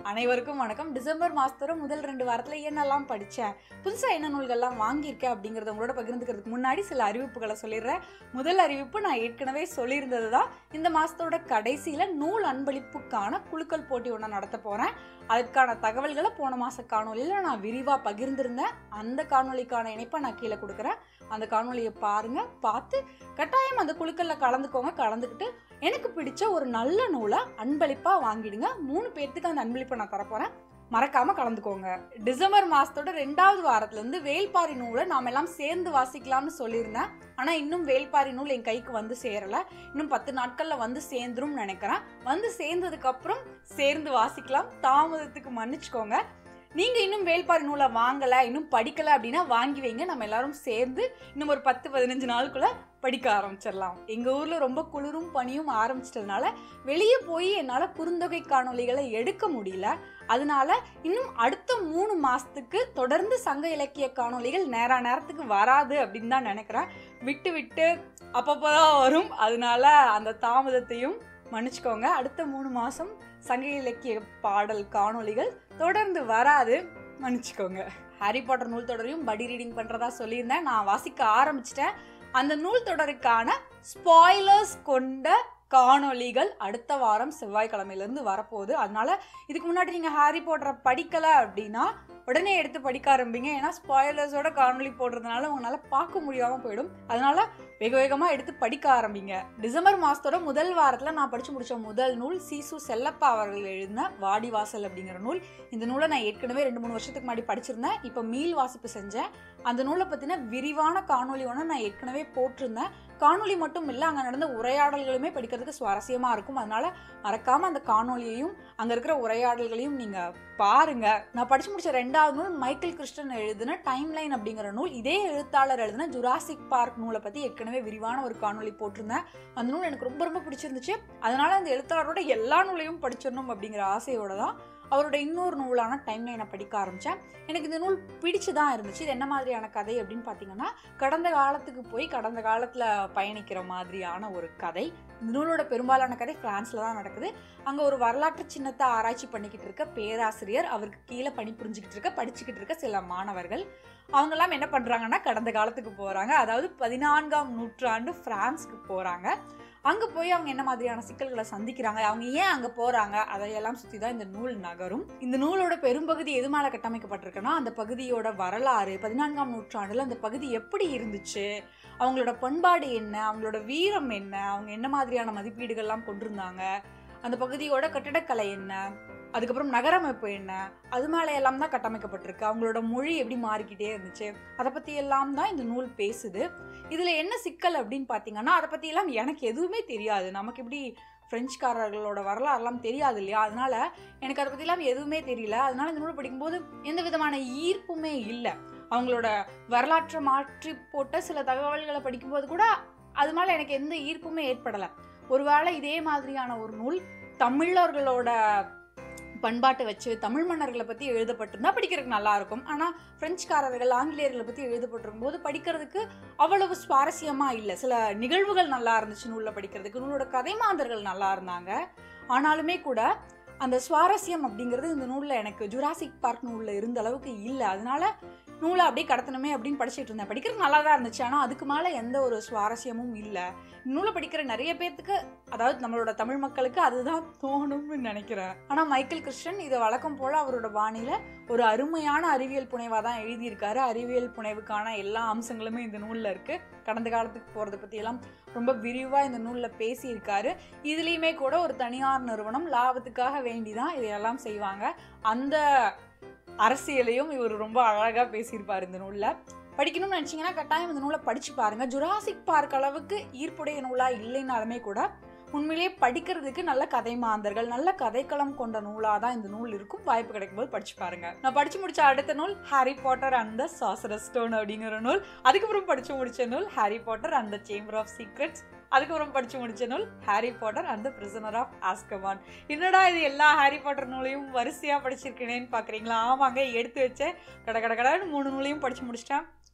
அனைவருக்கும் வணக்கம் டிசம்பர் மாதத்தோட முதல் ரெண்டு வாரத்தில் என்னெல்லாம் படித்தேன் புதுசாக என்ன நூல்கள்லாம் வாங்கியிருக்கேன் அப்படிங்கிறத உங்களோட பகிர்ந்துக்கிறதுக்கு முன்னாடி சில அறிவிப்புகளை சொல்லிடுறேன் முதல் அறிவிப்பு நான் ஏற்கனவே சொல்லியிருந்தது தான் இந்த மாதத்தோட கடைசியில் நூல் அன்பளிப்புக்கான குழுக்கள் போட்டி ஒன்று நடத்த போகிறேன் அதுக்கான தகவல்களை போன மாத காணொலியில் நான் விரிவாக பகிர்ந்திருந்தேன் அந்த காணொலிக்கான இணைப்பை நான் கீழே கொடுக்குறேன் அந்த காணொலியை பாருங்கள் பார்த்து கட்டாயம் அந்த குழுக்களில் கலந்துக்கோங்க கலந்துக்கிட்டு எனக்கு பிடிச்ச ஒரு நல்ல நூலை அன்பளிப்பாக வாங்கிடுங்க மூணு பேர்த்துக்கு அந்த அன்பளிப்பை நான் தரப்போகிறேன் மறக்காம கலந்துக்கோங்க டிசம்பர் மாசத்தோட ரெண்டாவது வாரத்துல இருந்து வேல்பாரி நூலை நாம எல்லாம் சேர்ந்து வாசிக்கலாம்னு சொல்லியிருந்தேன் ஆனா இன்னும் வேல்பாரி நூல் என் கைக்கு வந்து சேரல இன்னும் பத்து நாட்கள்ல வந்து சேர்ந்துரும் நினைக்கிறேன் வந்து சேர்ந்ததுக்கு அப்புறம் சேர்ந்து வாசிக்கலாம் தாமதத்துக்கு மன்னிச்சுக்கோங்க நீங்க இன்னும் வேல்பாரி நூலை வாங்கல இன்னும் படிக்கல அப்படின்னா வாங்கி வைங்க நம்ம எல்லாரும் சேர்ந்து இன்னும் ஒரு பத்து பதினஞ்சு நாளுக்குள்ள படிக்க ஆரம்பிச்சிடலாம் எங்க ஊர்ல ரொம்ப குளிரும் பனியும் ஆரம்பிச்சிட்டதுனால வெளியே போய் என்னால குறுந்தொகை காணொளிகளை எடுக்க முடியல அதனால இன்னும் அடுத்த மூணு மாசத்துக்கு தொடர்ந்து சங்க இலக்கிய காணொளிகள் நேரா நேரத்துக்கு வராது அப்படின்னு தான் நினைக்கிறேன் விட்டு விட்டு அப்பப்போதான் வரும் அதனால அந்த தாமதத்தையும் மன்னிச்சுக்கோங்க அடுத்த மூணு மாசம் சங்க இலக்கிய பாடல் காணொளிகள் தொடர்ந்து வராது மன்னிச்சுக்கோங்க ஹாரி பாட்டர் நூல் தொடரையும் படி ரீடிங் பண்றதா சொல்லியிருந்தேன் நான் வாசிக்க ஆரம்பிச்சிட்டேன் அந்த நூல் தொடருக்கான ஸ்பாய்லர்ஸ் கொண்ட காணொளிகள் அடுத்த வாரம் செவ்வாய்க்கிழமையிலேருந்து வரப்போகுது அதனால இதுக்கு முன்னாடி நீங்கள் ஹாரி பாட்டரை படிக்கலை அப்படின்னா உடனே எடுத்து படிக்க ஆரம்பிங்க ஏன்னா ஸ்பாய்லர்ஸோட காணொளி போடுறதுனால உங்களால் பார்க்க முடியாமல் போயிடும் அதனால வேக வேகமாக எடுத்து படிக்க ஆரம்பிங்க டிசம்பர் மாதத்தோட முதல் வாரத்தில் நான் படித்து முடித்த முதல் நூல் சீசு செல்லப்பா அவர்கள் எழுதின வாடிவாசல் அப்படிங்கிற நூல் இந்த நூலை நான் ஏற்கனவே ரெண்டு மூணு வருஷத்துக்கு முன்னாடி படிச்சிருந்தேன் இப்போ மீள் வாசிப்பு செஞ்சேன் அந்த நூலை பற்றின விரிவான காணொளி ஒன்று நான் ஏற்கனவே போட்டிருந்தேன் காணொளி மட்டும் இல்லை அங்கே நடந்த உரையாடல்களுமே படிக்கிறதுக்கு சுவாரஸ்யமாக இருக்கும் அதனால மறக்காமல் அந்த காணொளியையும் அங்கே இருக்கிற உரையாடல்களையும் நீங்கள் பாருங்க நான் படிச்சு முடிச்ச ரெண்டாவது நூல் மைக்கேல் கிறிஸ்டன் எழுதின டைம் லைன் அப்படிங்கிற நூல் இதே எழுத்தாளர் எழுதின ஜுராசிக் பார்க் நூலை பற்றி ஏற்கனவே விரிவான ஒரு காணொளி போட்டிருந்தேன் அந்த நூல் எனக்கு ரொம்ப ரொம்ப பிடிச்சிருந்துச்சு அதனால அந்த எழுத்தாளரோட எல்லா நூலையும் படிச்சிடணும் அப்படிங்கிற ஆசையோட தான் அவரோட இன்னொரு நூலான டைம் லைனை படிக்க ஆரம்பித்தேன் எனக்கு இந்த நூல் பிடிச்சு தான் இருந்துச்சு இது என்ன மாதிரியான கதை அப்படின்னு பார்த்தீங்கன்னா கடந்த காலத்துக்கு போய் கடந்த காலத்தில் பயணிக்கிற மாதிரியான ஒரு கதை இந்த நூலோட பெரும்பாலான கதை பிரான்ஸில் தான் நடக்குது அங்கே ஒரு வரலாற்று சின்னத்தை ஆராய்ச்சி பண்ணிக்கிட்டு இருக்க பேராசிரியர் அவருக்கு கீழே பணி புரிஞ்சுக்கிட்டு இருக்க படிச்சுக்கிட்டு இருக்க சில மாணவர்கள் அவங்கெல்லாம் என்ன பண்ணுறாங்கன்னா கடந்த காலத்துக்கு போகிறாங்க அதாவது பதினான்காம் நூற்றாண்டு ஃப்ரான்ஸ்க்கு போகிறாங்க அங்கே போய் அவங்க என்ன மாதிரியான சிக்கல்களை சந்திக்கிறாங்க அவங்க ஏன் அங்கே போகிறாங்க அதையெல்லாம் சுற்றி தான் இந்த நூல் நகரும் இந்த நூலோட பெரும்பகுதி எது மேலே கட்டமைக்கப்பட்டிருக்குன்னா அந்த பகுதியோட வரலாறு பதினான்காம் நூற்றாண்டில் அந்த பகுதி எப்படி இருந்துச்சு அவங்களோட பண்பாடு என்ன அவங்களோட வீரம் என்ன அவங்க என்ன மாதிரியான மதிப்பீடுகள்லாம் கொண்டிருந்தாங்க அந்த பகுதியோட கட்டிடக்கலை என்ன அதுக்கப்புறம் நகரமைப்பு என்ன அது மேலே எல்லாம் தான் கட்டமைக்கப்பட்டிருக்கு அவங்களோட மொழி எப்படி மாறிக்கிட்டே இருந்துச்சு அதை பற்றி எல்லாம் தான் இந்த நூல் பேசுது இதில் என்ன சிக்கல் அப்படின்னு பார்த்தீங்கன்னா அதை பற்றி எல்லாம் எனக்கு எதுவுமே தெரியாது நமக்கு எப்படி ஃப்ரெஞ்சுக்காரர்களோட வரலாறுலாம் தெரியாது இல்லையா அதனால எனக்கு அதை பற்றிலாம் எதுவுமே தெரியல அதனால இந்த நூல் படிக்கும்போது எந்த விதமான ஈர்ப்புமே இல்லை அவங்களோட வரலாற்றை மாற்றி போட்ட சில தகவல்களை படிக்கும்போது கூட அது மேலே எனக்கு எந்த ஈர்ப்புமே ஏற்படலை ஒருவேளை இதே மாதிரியான ஒரு நூல் தமிழர்களோட பண்பாட்டை வச்சு தமிழ் மன்னர்களை பற்றி எழுதப்பட்டிருந்தா படிக்கிறதுக்கு நல்லா இருக்கும் ஆனால் பிரெஞ்சுக்காரர்கள் ஆங்கிலேயர்களை பற்றி எழுதப்பட்டிருக்கும் போது படிக்கிறதுக்கு அவ்வளவு சுவாரஸ்யமாக இல்லை சில நிகழ்வுகள் நல்லா இருந்துச்சு நூலில் படிக்கிறதுக்கு நூலோட கதை மாந்தர்கள் நல்லா இருந்தாங்க ஆனாலுமே கூட அந்த சுவாரஸ்யம் அப்படிங்கிறது இந்த நூலில் எனக்கு ஜுராசிக் பார்க் நூலில் இருந்த அளவுக்கு இல்லை அதனால நூலை அப்படியே கடத்தணுமே அப்படின்னு படிச்சுட்டு இருந்தேன் படிக்கிறது நல்லா தான் இருந்துச்சு ஆனால் அதுக்கு மேலே எந்த ஒரு சுவாரஸ்யமும் இல்லை நூலை படிக்கிற நிறைய பேர்த்துக்கு அதாவது நம்மளோட தமிழ் மக்களுக்கு அதுதான் தோணும்னு நினைக்கிறேன் ஆனால் மைக்கேல் கிருஷ்ணன் இதை வழக்கம் போல் அவரோட பாணியில் ஒரு அருமையான அறிவியல் புனைவாக தான் எழுதியிருக்காரு அறிவியல் புனைவுக்கான எல்லா அம்சங்களுமே இந்த நூலில் இருக்குது கடந்த காலத்துக்கு போகிறத பற்றியெல்லாம் ரொம்ப விரிவாக இந்த நூலில் பேசியிருக்காரு இதுலேயுமே கூட ஒரு தனியார் நிறுவனம் லாபத்துக்காக வேண்டி தான் இதையெல்லாம் செய்வாங்க அந்த அரசியலையும் இவர் ரொம்ப அழகாக பேசியிருப்பார் இந்த நூலில் படிக்கணும்னு நினச்சிங்கன்னா கட்டாயம் இந்த நூலை படித்து பாருங்கள் ஜுராசிக் பார்க் அளவுக்கு ஈர்ப்புடைய நூலாக இல்லைனாலுமே கூட உண்மையிலேயே படிக்கிறதுக்கு நல்ல கதை மாந்தர்கள் நல்ல கதைக்களம் கொண்ட நூலாக தான் இந்த நூல் இருக்கும் வாய்ப்பு கிடைக்கும்போது படிச்சு பாருங்க நான் படிச்சு முடிச்ச அடுத்த நூல் Harry Potter and the sorcerer's stone அப்படிங்கிற நூல் அதுக்கப்புறம் படிச்சு முடிச்ச நூல் Harry Potter and the chamber of secrets அதுக்கப்புறம் படிச்சு முடிச்ச நூல் Harry Potter and the prisoner of Azkaban என்னடா இது எல்லா ஹாரி பாட்டர் நூலையும் வரிசையாக படிச்சிருக்கேனேன்னு பார்க்குறீங்களா ஆமாங்க எடுத்து வச்சேன் கட கட கடன்னு மூணு நூலையும் படிச்சு முடிச்சிட்டேன்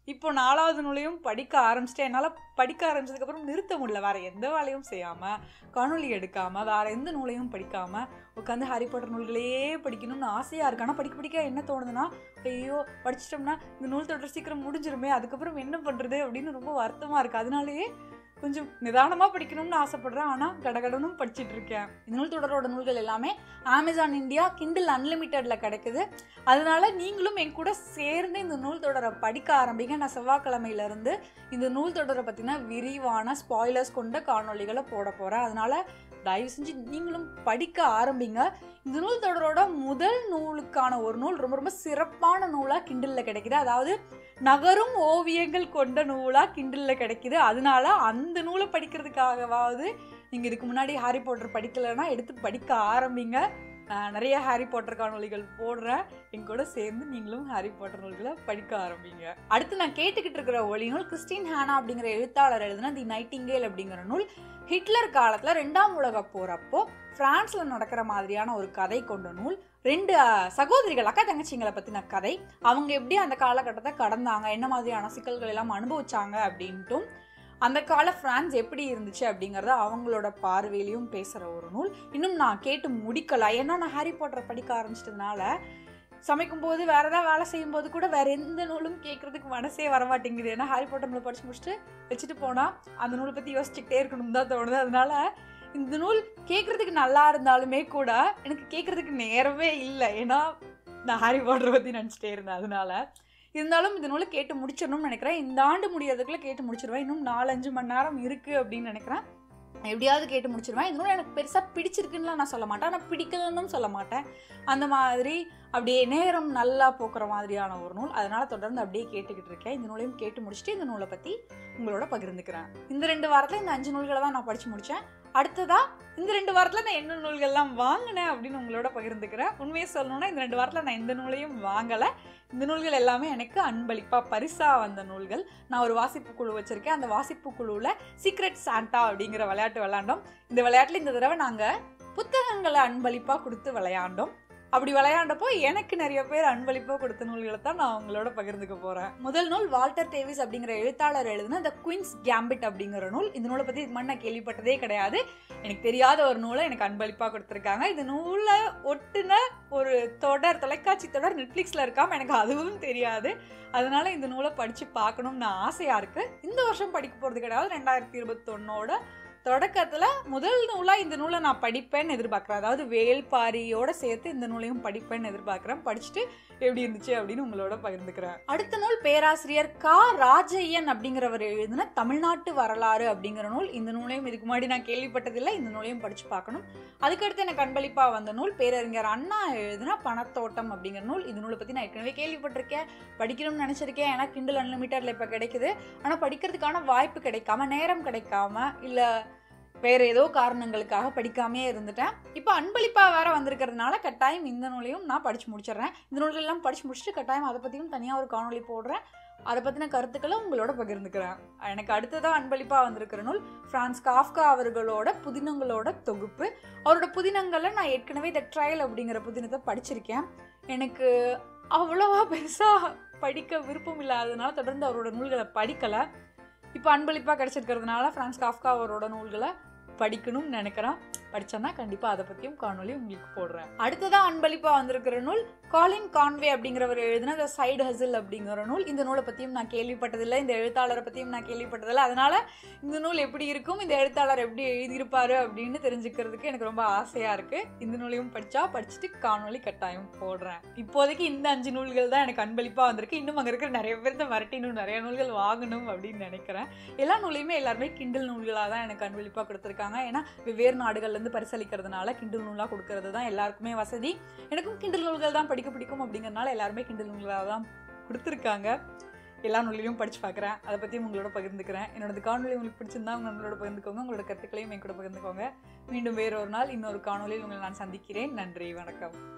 இப்போ நாலாவது நூலையும் படிக்க ஆரம்பிச்சிட்டேன் என்னால் படிக்க ஆரம்பிச்சதுக்கப்புறம் நிறுத்த முடியல வேறு எந்த வேலையும் செய்யாமல் காணொலி எடுக்காமல் வேறு எந்த நூலையும் படிக்காமல் உட்காந்து ஹாரி பாட்டர் நூல்களையே படிக்கணும்னு ஆசையாக இருக்கு ஆனால் படிக்க படிக்க என்ன தோணுதுன்னா ஐயோ படிச்சிட்டோம்னா இந்த நூல் தொடர் சீக்கிரம் முடிஞ்சிருமே அதுக்கப்புறம் என்ன பண்ணுறது அப்படின்னு ரொம்ப வருத்தமாக இருக்குது அதனாலேயே கொஞ்சம் நிதானமாக படிக்கணும்னு ஆசைப்படுறேன் ஆனால் கடகடனும் படிச்சிட்டு இருக்கேன் இந்த நூல் தொடரோட நூல்கள் எல்லாமே அமேசான் இந்தியா கிண்டில் அன்லிமிட்டெடில் கிடைக்குது அதனால நீங்களும் என் கூட சேர்ந்து இந்த நூல் தொடரை படிக்க ஆரம்பிங்க நான் செவ்வாய்க்கிழமையிலேருந்து இந்த நூல் தொடரை பற்றின விரிவான ஸ்பாய்லர்ஸ் கொண்ட காணொளிகளை போட போகிறேன் அதனால தயவு செஞ்சு நீங்களும் படிக்க ஆரம்பிங்க இந்த நூல் தொடரோட முதல் நூலுக்கான ஒரு நூல் ரொம்ப ரொம்ப சிறப்பான நூலாக கிண்டலில் கிடைக்குது அதாவது நகரும் ஓவியங்கள் கொண்ட நூலாக கிண்டலில் கிடைக்குது அதனால அந்த நூலை படிக்கிறதுக்காகவாவது நீங்கள் இதுக்கு முன்னாடி ஹாரி பாட்டர் படிக்கலைன்னா எடுத்து படிக்க ஆரம்பிங்க நான் நிறைய ஹாரி பாட்டர் காணொலிகள் போடுறேன் என் கூட சேர்ந்து நீங்களும் ஹாரி பாட்டர் நூல்களை படிக்க ஆரம்பிங்க அடுத்து நான் கேட்டுக்கிட்டு இருக்கிற ஒளி நூல் கிறிஸ்டின் ஹேனா அப்படிங்கிற எழுத்தாளர் எழுதின தி நைட்டிங்கேல் அப்படிங்கிற நூல் ஹிட்லர் காலத்தில் ரெண்டாம் உலக போறப்போ பிரான்ஸ்ல நடக்கிற மாதிரியான ஒரு கதை கொண்ட நூல் ரெண்டு அஹ், சகோதரிகள் அக்கா தங்கச்சிங்களை பத்தின கதை அவங்க எப்படி அந்த காலகட்டத்தை கடந்தாங்க என்ன மாதிரியான சிக்கல்கள் எல்லாம் அனுபவிச்சாங்க அப்படின்ட்டும் அந்த கால பிரான்ஸ் எப்படி இருந்துச்சு அப்படிங்கறத அவங்களோட பார்வையிலையும் பேசுற ஒரு நூல் இன்னும் நான் கேட்டு முடிக்கல ஏன்னா நான் ஹாரி பாட்டரை படிக்க ஆரம்பிச்சிட்டதுனால சமைக்கும் போது வேற ஏதாவது வேலை செய்யும் போது கூட வேற எந்த நூலும் கேட்கறதுக்கு மனசே வரமாட்டேங்குது ஏன்னா ஹாரி பாட்டர் நூல் படிச்சு முடிச்சுட்டு வச்சுட்டு போனா அந்த நூலை பத்தி யோசிச்சுக்கிட்டே இருக்கணும் தான் தோணுது அதனால இந்த நூல் கேட்கறதுக்கு நல்லா இருந்தாலுமே கூட எனக்கு கேட்கறதுக்கு நேரமே இல்லை ஏன்னா நான் ஹாரி பாட்டரை பத்தி நினச்சிட்டே இருந்தேன் அதனால இருந்தாலும் இந்த நூலை கேட்டு முடிச்சிடணும்னு நினைக்கிறேன் இந்த ஆண்டு முடியறதுக்குள்ள கேட்டு முடிச்சிருவேன் இன்னும் நாலஞ்சு மணி நேரம் இருக்கு அப்படின்னு நினைக்கிறேன் எப்படியாவது கேட்டு முடிச்சிருவேன் இந்த நூல் எனக்கு பெருசாக பிடிச்சிருக்குன்னுலாம் நான் சொல்ல மாட்டேன் ஆனால் பிடிக்கலன்னும் சொல்ல மாட்டேன் அந்த மாதிரி அப்படியே நேரம் நல்லா போக்குற மாதிரியான ஒரு நூல் அதனால தொடர்ந்து அப்படியே கேட்டுக்கிட்டு இருக்கேன் இந்த நூலையும் கேட்டு முடிச்சுட்டு இந்த நூலை பற்றி உங்களோட பகிர்ந்துக்கிறேன் இந்த ரெண்டு வாரத்தில் இந்த அஞ்சு நூல்களை தான் நான் படித்து முடித்தேன் அடுத்ததா இந்த ரெண்டு வாரத்தில் நான் என்ன நூல்கள்லாம் வாங்கினேன் அப்படின்னு உங்களோட பகிர்ந்துக்கிறேன் உண்மையை சொல்லணும்னா இந்த ரெண்டு வாரத்தில் நான் எந்த நூலையும் வாங்கலை இந்த நூல்கள் எல்லாமே எனக்கு அன்பளிப்பாக பரிசாக வந்த நூல்கள் நான் ஒரு வாசிப்பு குழு வச்சுருக்கேன் அந்த வாசிப்பு குழுவில் சீக்ரெட் சாண்டா அப்படிங்கிற விளையாட்டு விளையாண்டோம் இந்த விளையாட்டில் இந்த தடவை நாங்கள் புத்தகங்களை அன்பளிப்பாக கொடுத்து விளையாண்டோம் அப்படி விளையாண்டப்போ எனக்கு நிறைய பேர் அன்பளிப்பாக கொடுத்த நூல்களை தான் நான் உங்களோட பகிர்ந்துக்க போகிறேன் முதல் நூல் வால்டர் டேவிஸ் அப்படிங்கிற எழுத்தாளர் எழுதின த குயின்ஸ் கேம்பிட் அப்படிங்கிற நூல் இந்த நூலை பற்றி இது மாதிரி நான் கேள்விப்பட்டதே கிடையாது எனக்கு தெரியாத ஒரு நூலை எனக்கு அன்பளிப்பாக கொடுத்துருக்காங்க இந்த நூலை ஒட்டுன ஒரு தொடர் தொலைக்காட்சி தொடர் நெட்ஃப்ளிக்ஸில் இருக்காம எனக்கு அதுவும் தெரியாது அதனால இந்த நூலை படித்து பார்க்கணும்னு ஆசையாக இருக்குது இந்த வருஷம் படிக்க போகிறது கிடையாது ரெண்டாயிரத்தி இருபத்தொன்னோட தொடக்கத்தில் முதல் நூலாக இந்த நூலை நான் படிப்பேன்னு எதிர்பார்க்குறேன் அதாவது வேல்பாரியோட சேர்த்து இந்த நூலையும் படிப்பேன்னு எதிர்பார்க்குறேன் படிச்சுட்டு எப்படி இருந்துச்சு அப்படின்னு உங்களோட பகிர்ந்துக்கிறேன் அடுத்த நூல் பேராசிரியர் கா ராஜையன் அப்படிங்கிறவர் எழுதின தமிழ்நாட்டு வரலாறு அப்படிங்கிற நூல் இந்த நூலையும் இதுக்கு முன்னாடி நான் கேள்விப்பட்டதில்லை இந்த நூலையும் படித்து பார்க்கணும் அதுக்கடுத்து எனக்கு அன்பளிப்பாக வந்த நூல் பேரறிஞர் அண்ணா எழுதின பணத்தோட்டம் அப்படிங்கிற நூல் இந்த நூலை பற்றி நான் ஏற்கனவே கேள்விப்பட்டிருக்கேன் படிக்கணும்னு நினச்சிருக்கேன் ஏன்னா கிண்டல் அன்லிமிட்டடில் இப்போ கிடைக்குது ஆனால் படிக்கிறதுக்கான வாய்ப்பு கிடைக்காம நேரம் கிடைக்காம இல்லை வேற ஏதோ காரணங்களுக்காக படிக்காமே இருந்துட்டேன் இப்போ அன்பளிப்பாக வேற வந்திருக்கிறதுனால கட்டாயம் இந்த நூலையும் நான் படித்து முடிச்சிடுறேன் இந்த நூல்கள்லாம் படித்து முடிச்சுட்டு கட்டாயம் அதை பற்றியும் தனியாக ஒரு காணொளி போடுறேன் அதை பற்றின கருத்துக்களை உங்களோட பகிர்ந்துக்கிறேன் எனக்கு அடுத்ததாக அன்பளிப்பாக வந்திருக்கிற நூல் ஃப்ரான்ஸ் காஃப்கா அவர்களோட புதினங்களோட தொகுப்பு அவரோட புதினங்களை நான் ஏற்கனவே த ட்ரையல் அப்படிங்கிற புதினத்தை படிச்சிருக்கேன் எனக்கு அவ்வளோவா பெருசாக படிக்க விருப்பம் இல்லாததுனால தொடர்ந்து அவரோட நூல்களை படிக்கலை இப்போ அன்பளிப்பாக கிடச்சிருக்கிறதுனால ஃப்ரான்ஸ் காஃப்கா அவரோட நூல்களை படிக்கணும்னு நினைக்கிறேன் படித்தேன்னா கண்டிப்பாக அதை பற்றியும் காணொலி உங்களுக்கு போடுறேன் அடுத்ததாக அன்பளிப்பாக வந்திருக்கிற நூல் காலின் கான்வே அப்படிங்கிறவர் எழுதின த சைடு ஹசில் அப்படிங்கிற நூல் இந்த நூலை பற்றியும் நான் கேள்விப்பட்டதில்லை இந்த எழுத்தாளரை பற்றியும் நான் கேள்விப்பட்டதில்லை அதனால் இந்த நூல் எப்படி இருக்கும் இந்த எழுத்தாளர் எப்படி எழுதியிருப்பாரு அப்படின்னு தெரிஞ்சுக்கிறதுக்கு எனக்கு ரொம்ப ஆசையாக இருக்குது இந்த நூலையும் படித்தா படிச்சுட்டு காணொலி கட்டாயம் போடுறேன் இப்போதைக்கு இந்த அஞ்சு நூல்கள் தான் எனக்கு அன்பளிப்பாக வந்திருக்கு இன்னும் அங்கே இருக்கிற நிறைய பேர் தான் வரட்டி இன்னும் நிறைய நூல்கள் வாங்கணும் அப்படின்னு நினைக்கிறேன் எல்லா நூலையுமே எல்லாருமே கிண்டில் நூல்களாக தான் எனக்கு அன்பளிப்பாக கொடுத்துருக்காங்க ஏன்னா வெவ்வேறு நாடுகள்லேருந்து பரிசளிக்கிறதுனால கிண்டில் நூலாக கொடுக்கறது தான் எல்லாருக்குமே வசதி எனக்கும் கிண்டில் நூல்கள் தான் படிக்க பிடிக்கும் அப்படிங்கறதுனால எல்லாருமே கிண்டில் நூல்களாக தான் கொடுத்துருக்காங்க எல்லா நூலையும் படித்து பார்க்குறேன் அதை பற்றியும் உங்களோட பகிர்ந்துக்கிறேன் என்னோட காணொலி உங்களுக்கு பிடிச்சிருந்தா உங்களோட பகிர்ந்துக்கோங்க உங்களோட கருத்துக்களையும் என் கூட பகிர்ந்துக்கோங்க மீண்டும் வேறொரு நாள் இன்னொரு காணொலியில் உங்களை நான் சந்திக்கிறேன் நன்றி வணக்கம்